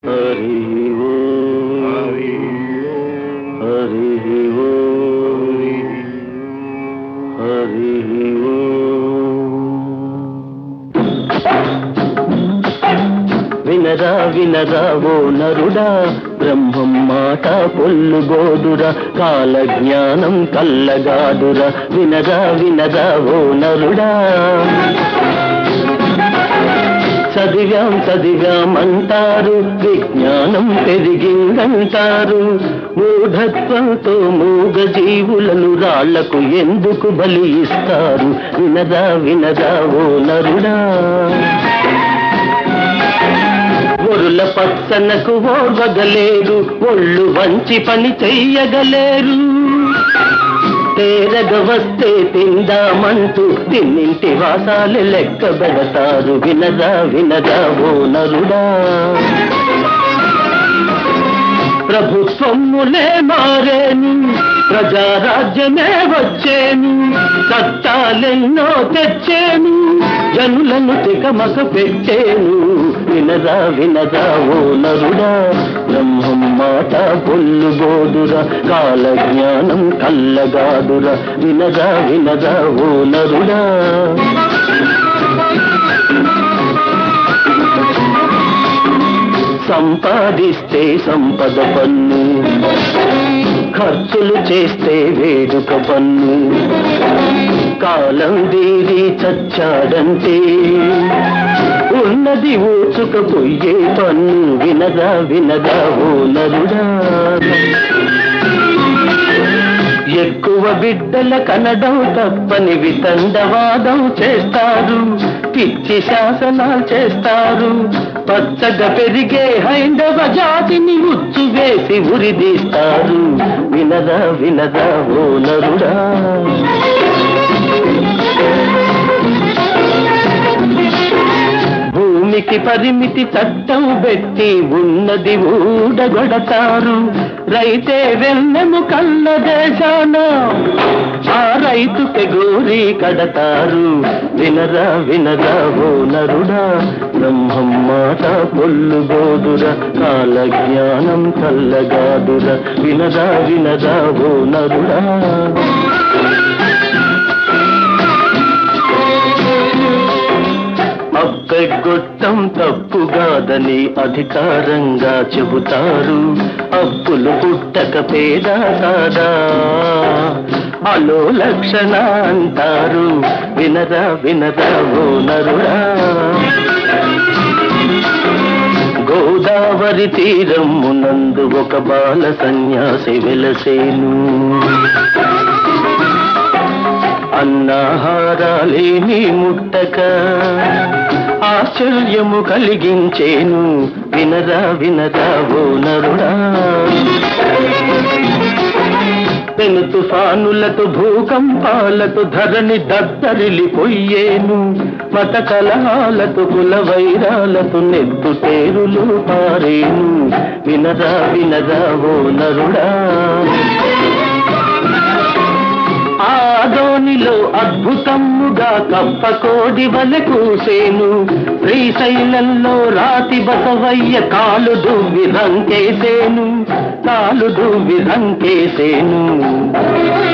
హరి ఓం హరి ఓం హరి వినరా వినరా ఓ నరుడా బ్రహ్మం మాట పొల్లుగోదురా కాల జ్ఞానం కల్లగాదురా వినరా వినరా ఓ నరుడా చదివాం చదివాం అంటారు విజ్ఞానం పెరిగిందంటారు మూఢత్వంతో మూగ జీవులను రాళ్లకు ఎందుకు బలి ఇస్తారు వినదా వినదా ఓ నరుడా ఒరుల పచ్చనకు ఓర్వగలేరు ఒళ్ళు వంచి పని చెయ్యగలేరు తేరగ వస్తే తిందామంటూ తిన్నింటి వాసాలు లెక్క పెడతారు వినదా వినదా ఓ నరుడా ప్రభుత్వములే మారేను ప్రజారాజ్యమే వచ్చేను చట్టాలెన్నో తెచ్చేను జనులను తికమక పెట్టేను వినదా వినదా ఓ నరుడా బ్రహ్మం మాట పొల్లుగోదురా కాల జ్ఞానం కల్లగాదురా వినదా వినదా ఓ నరుడా సంపాదిస్తే సంపద పన్ను ఖర్చులు చేస్తే వేడుక పన్ను కాలం దీరి చచ్చాడంటే ఉన్నది ఊచుక పొయ్యే పన్ను వినదా వినదా ఓ నరుడా ఎక్కువ బిడ్డల కనడం తప్పని వితండవాదం చేస్తారు పిచ్చి శాసనాలు చేస్తారు పచ్చగా పెరిగే హైందవ జాతిని ఉచ్చు వేసి ఉరిదీస్తారు వినదా వినదా ఓ నరుడా భూమికి పరిమితి చట్టం పెట్టి ఉన్నది ఊడగొడతారు రైతే వెన్నెము కళ్ళ దేశాన ఆ రైతుకి గోరి కడతారు వినరా వినరా ఓ నరుడా బ్రహ్మం మాట పొల్లుగోదురా కాల జ్ఞానం కల్లగాదురా వినరా వినరా ఓ నరుడా అప్పెగొట్టం తప్పుగాదని అధికారంగా చెబుతారు అప్పులు పుట్టక పేద కాదా అలో లక్షణ అంటారు వినరా వినరా ఓ నరుడా గోదావరి తీరమునందు ఒక బాల సన్యాసి వెలసేను అన్నాహారాలేమి ముట్టక ఆశ్చర్యము కలిగించేను వినరా వినరా ఓ నరుడా పెను తుఫానులతో భూకంపాలతో ధరణి దద్దరిల్లిపోయేను మత కలహాలతో కుల వైరాలతో నెత్తుటేరులు పారేను వినరా వినరా ఓ నరుడా ఆదోనిలో అద్భుతముగా కప్పకోడి వలె కూసేను శ్రీశైలంలో రాతి బసవయ్య కాలు దువ్వి రంకేసేను కాలు దువ్వి రంకేసేను